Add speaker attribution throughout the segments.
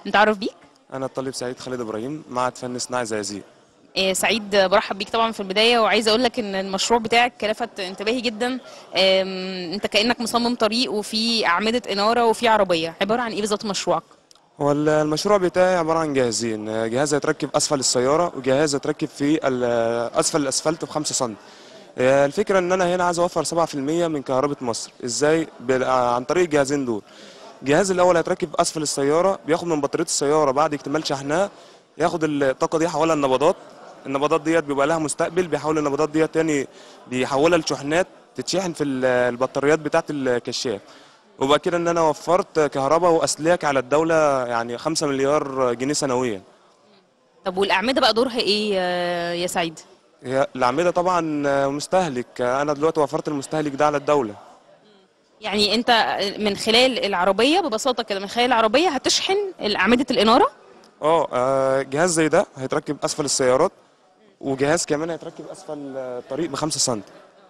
Speaker 1: نتعرف بيك
Speaker 2: أنا الطالب سعيد خالد إبراهيم معهد فن صناعي زقازيق
Speaker 1: آه، سعيد آه، برحب بيك طبعا في البدايه وعايزه اقول لك ان المشروع بتاعك لفت انتباهي جدا آم، انت كانك مصمم طريق وفي اعمده اناره وفي عربيه عباره عن ايه بالظبط مشروعك
Speaker 2: هو ال- المشروع بتاعي عبارة عن جهازين جهاز هيتركب أسفل السيارة وجهاز هيتركب في ال- أسفل الأسفلت بخمسة سم آه، الفكرة إن أنا هنا عايز أوفر 7% من كهرباء مصر إزاي بال- آه، عن طريق الجهازين دول الجهاز الأول هيتركب أسفل السيارة بياخد من بطارية السيارة بعد اكتمال شحنها ياخد الطاقة دي يحولها لنبضات النبضات ديت بيبقى لها مستقبل بيحول النبضات ديت تاني بيحولها لشحنات تتشحن في ال- البطاريات بتاعة الكشاف وبقى كده ان انا وفرت كهرباء واسلاك على الدوله يعني 5 مليار جنيه سنويا
Speaker 1: طب والاعمده بقى دورها ايه آه، يا سعيد
Speaker 2: هي الاعمده طبعا مستهلك انا دلوقتي وفرت المستهلك ده على الدوله
Speaker 1: يعني انت من خلال العربيه ببساطه كده من خلال العربيه هتشحن اعمده الاناره
Speaker 2: اه آه، جهاز زي ده هيتركب اسفل السيارات وجهاز كمان هيتركب اسفل الطريق ب 5 سم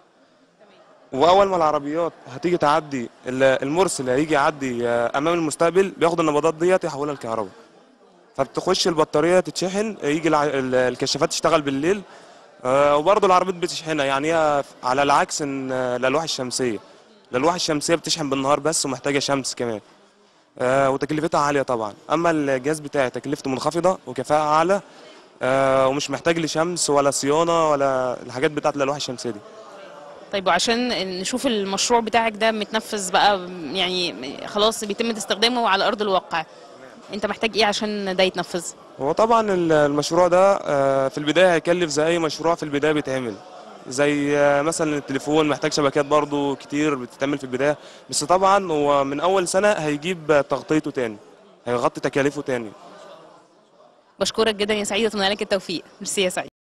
Speaker 2: واول ما العربيات هتيجي تعدي ال- المرسل هيجي يعدي آه، امام المستقبل بياخد النبضات ديت يحولها لكهرباء فبتخش البطاريه تتشحن يجي الع- ال- الكشافات تشتغل بالليل آه، وبرضه العربيات بتشحنها يعني هي على العكس ان آه، الالواح الشمسيه الالواح الشمسيه بتشحن بالنهار بس ومحتاجه شمس كمان آه، وتكلفتها عاليه طبعا اما الجهاز بتاعي تكلفته منخفضه وكفاءه اعلى آه، ومش محتاج لشمس ولا صيانه ولا الحاجات بتاعت الالواح الشمسيه دي
Speaker 1: طيب وعشان نشوف المشروع بتاعك ده متنفذ بقى يعني خلاص بيتم استخدامه على ارض الواقع انت محتاج ايه عشان ده يتنفذ
Speaker 2: هو طبعا ال- المشروع ده آه، في البدايه هيكلف زي اي مشروع في البدايه بيتعمل زي آه، مثلا التليفون محتاج شبكات برضو كتير بتتعمل في البدايه بس طبعا هو من اول سنه هيجيب تغطيته تاني هيغطي تكاليفه تاني
Speaker 1: بشكرك جدا يا سعيد واتمنى لك التوفيق ميرسي يا سعيد